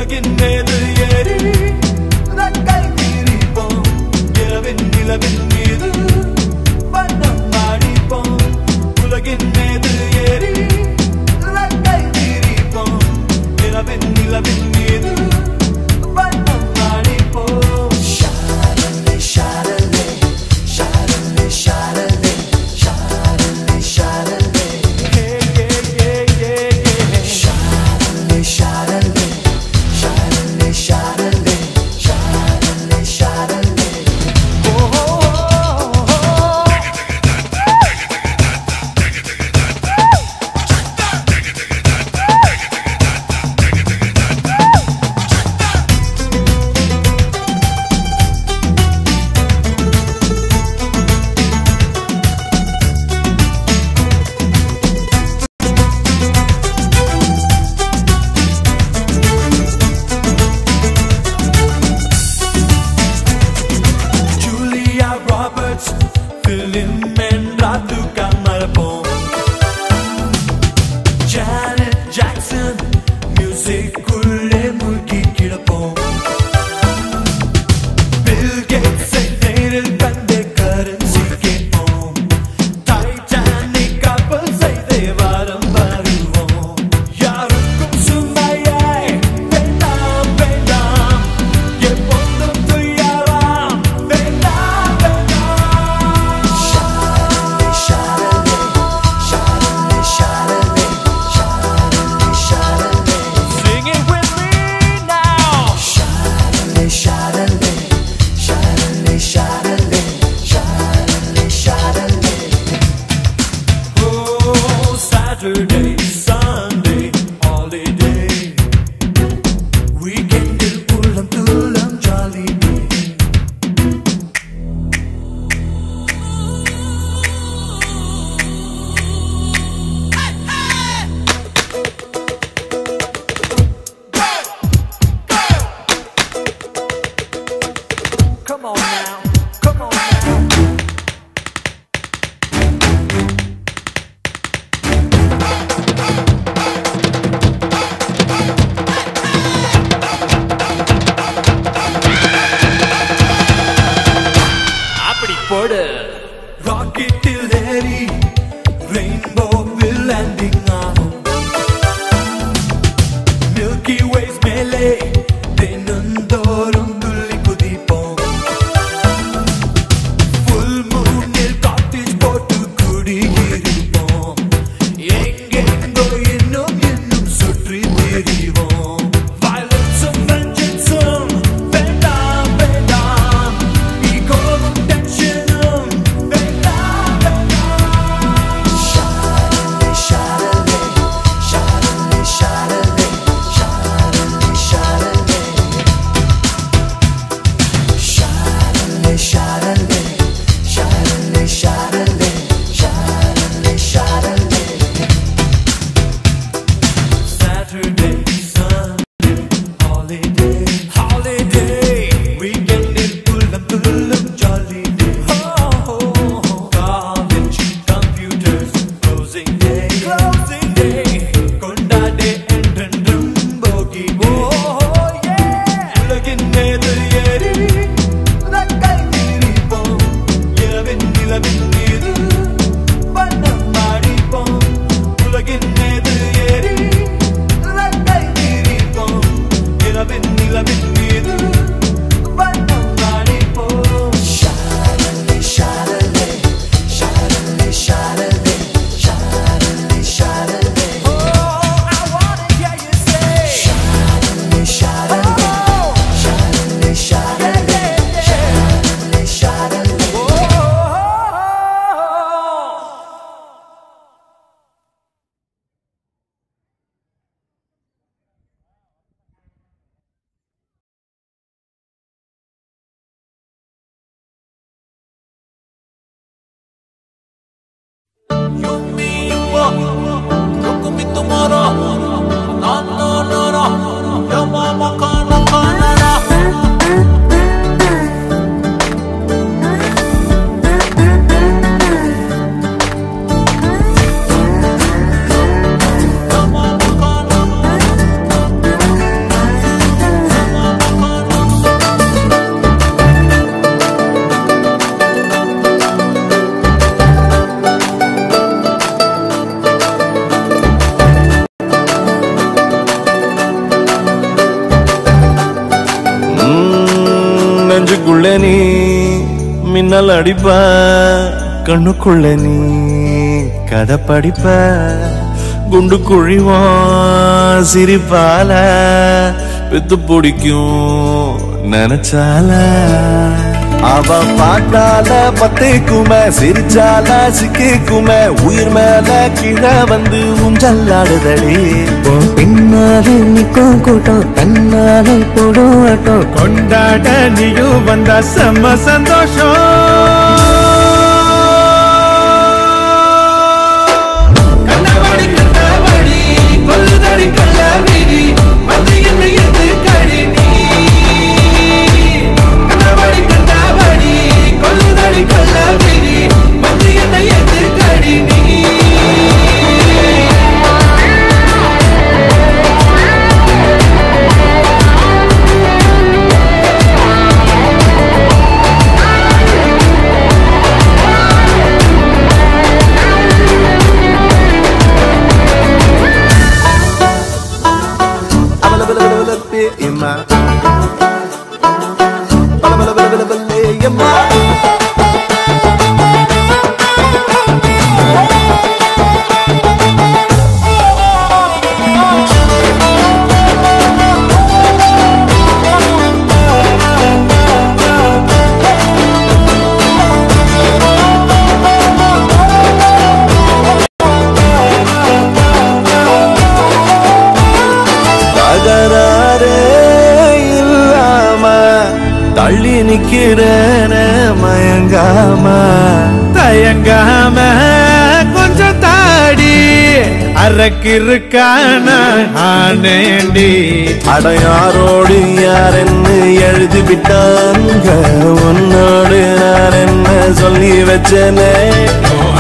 உலகின் மீது ஏறி ரக்கை மீறிப்போம் இரவின் நிலவின் மீது வண்ணம் மாடிப்போம் உலகின் மீது ஏறி ரக்கை மீறிப்போம் இரவின் நிலவின் மீது வண்ணம் மாடிப்போம் ஷாரலே ஷாரலே ஷாரலே ஷாரலே ஷாரலே ஷாரலே ஹே ஹே ஹே ஹே ஹே ஷாரலே ஷாரலே ஷாரலே ஷாரலே ஷாரலே ஷாரலே ஓ ஓ ஓ Julia Roberts, Philip Mendratu Kamarapon, Janet Jackson, music kulle mulki kidapon. Bill Gates say நேரில் கண்டு currency கேட்போம். Titanic கப்பல் செய்தே வாரம் வருவோம். யாருக்கும் சுமையாய் வேண்டாம், வேண்டாம். எப்போதும் துயரம் வேண்டாம், வேண்டாம். ஷாரலே, ஷாரலே, ஷாரலே, ஷாரலே, ஷாரலே, ஷாரலே. Sing it with me now. ஷாரலே, ஷாரலே, ஷாரலே, ஷாரலே, ஷாரலே, ஷாரலே. Oh, Saturday, Sunday, holiday. Weekendil உள்ளம் துள்ளும் jolly day. Come on now, come on now. அப்படி போடு ராக்கெட்டில் ஏறி ரெயின்போவில் லேண்டிங் ஆகும் மில்கி வேஸ் மேலே தினந்தோறும் துள்ளி குதிப்போம் ஃபுல் மூனில் காட்டேஜ் போட்டு குடியிருப்போம் எங்கெங்கோ இன்னும் இன்னும் சுற்றி திரிவோம் Violence-உம் vengeance-உம் வேண்டாம், வேண்டாம். Ego-வும் tension-உம் வேண்டாம், வேண்டாம். ஷாரலே, ஷாரலே, ஷாரலே, ஷாரலே, ஷாரலே, ஷாரலே. ஷாரலே, ஷாரலே, ஷாரலே, ஷாரலே, ஷாரலே, ஷாரலே. Saturday, Sunday, holiday, holiday. Weekendil உள்ளம் துள்ளும் jolly day. Oh, oh, oh. College, computers, closing day, closing day. கொண்டாடே என்றென்றும் போகி day. Oh, yeah. உலகின் மீது ஏறி ரக்கை மீறிப்போம். இரவின் நிலவின் மீது வண்ணம் மாடிப்போம். உலகின் மீது ஏறி ரக்கை மீறிப்போம். இரவின் நிலவின் மீது வண்ணம் மாடிப்போம். ஷாரலே, ஷாரலே, ஷாரலே, ஷாரலே, ஷாரலே, ஷாரலே. Oh, I wanna hear you say. ஷாரலே, ஷாரலே, ஷாரலே, ஷாரலே, ஷாரலே, ஷாரலே. Oh. Come on, மின்னல் அடிப்ப கண்ணுக்குள்ள நீ கதை படிப்ப குண்டு குழிவான் சிரிப்பால வித்து பிடிக்கும் நினைச்சால அவ பாட்டால பத்தேக்குமே சிரிச்சால சிக்கிக்குமே உயிர் மேல கீழே வந்து ஊஞ்சல்லாடுதடி உன் பின்னாலே நிக்கும் கூட்டம் தன்னாலே போடும் ஆட்டம் கொண்டாட நீயும் வந்த செம்ம சந்தோஷம் கண்டபடி கண்டபடி கொல்லுதடி கள்ளவிதி வந்து என்னை எது கடி நீ கண்டபடி கண்டபடி கொல்லுதடி கள்ளவிதி வந்து என்னை எது கடி நீ தகராறே இல்லாம தள்ளி நிக்கிறேன மயங்காம தயங்காம கொஞ்சம் தாடி அரக்கிருக்கான ஆனேண்டி அடையாரோடு யார் என்ன எழுதி விட்டாங்க உன்னோடு நான் என்ன சொல்லி வச்சனே